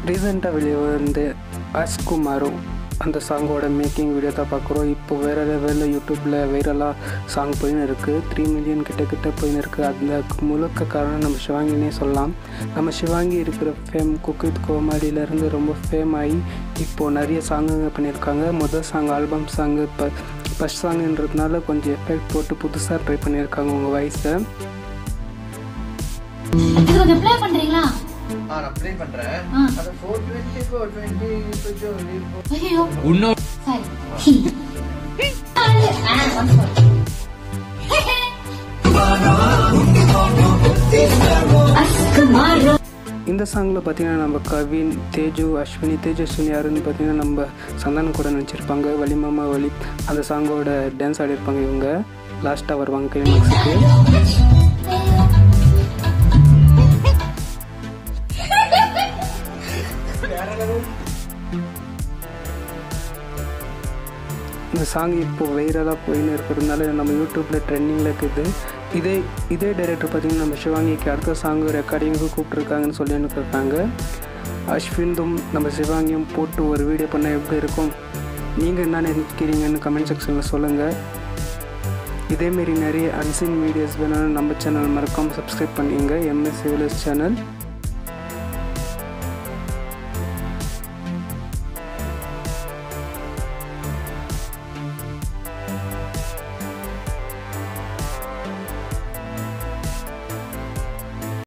ரீசெண்டாக வெளியே வந்த அஸ்குமாரும் அந்த சாங்கோட மேக்கிங் வீடியோ தான் பார்க்குறோம் இப்போ வேறு லெவலில் யூடியூப்பில் வைரலாக சாங் போயின்னு இருக்குது த்ரீ மில்லியன் கிட்ட கிட்ட போயின்னு இருக்குது அந்த முழுக்க காரணம் நம்ம சிவாங்கினே சொல்லலாம் நம்ம சிவாங்கி இருக்கிற ஃபேம் குக்கித் கோமாளியிலேருந்து ரொம்ப ஃபேம் ஆகி இப்போது நிறைய சாங்குங்க பண்ணியிருக்காங்க முதல் சாங் ஆல்பம் சாங்கு இப்போ ஃபஸ்ட் சாங்குன்றதுனால கொஞ்சம் எஃபெக்ட் போட்டு புதுசாக ட்ரை பண்ணியிருக்காங்க உங்கள் வாய்ஸை இது கொஞ்சம் ப்ளே பண்றீங்களா ஆ நான் ப்ளே பண்றேன் ஆ. அது 420 420 கொஞ்சம் ஐயோ இன்னொரு சாரி இந்த சாங்கில் பார்த்தீங்கன்னா நம்ம கவின் தேஜு அஸ்வினி தேஜு அஸ்வினி யாருன்னு பார்த்தீங்கன்னா நம்ம சந்தானம் கூட நினச்சிருப்பாங்க வலிமாமா வலி அந்த சாங்கோட டான்ஸ் ஆடிருப்பாங்க இவங்க லாஸ்ட்டாக வருவாங்க கிளைமேக்ஸுக்கு இந்த சாங் இப்போ வைரலாக போயின்னு இருக்கிறதுனால நம்ம யூடியூப்பில் ட்ரெண்டிங்கில் இருக்குது இதே இதே டைரக்டர் பார்த்தீங்கன்னா நம்ம சிவாங்கிக்கு அடுத்த சாங் ரெக்கார்டிங்க்கு கூப்பிட்ருக்காங்கன்னு சொல்லி இருக்காங்க அஸ்விந்தும் நம்ம சிவாங்கியும் போட்டு ஒரு வீடியோ பண்ணால் எப்படி இருக்கும் நீங்கள் என்ன நினைக்கிறீங்கன்னு கமெண்ட் செக்ஷனில் சொல்லுங்கள் இதேமாரி நிறைய அன்சீன் வீடியோஸ் வேணும்னு நம்ம சேனல் மறக்காமல் சப்ஸ்கிரைப் பண்ணிங்க எம்எஸ் சிவிலஸ் சேனல்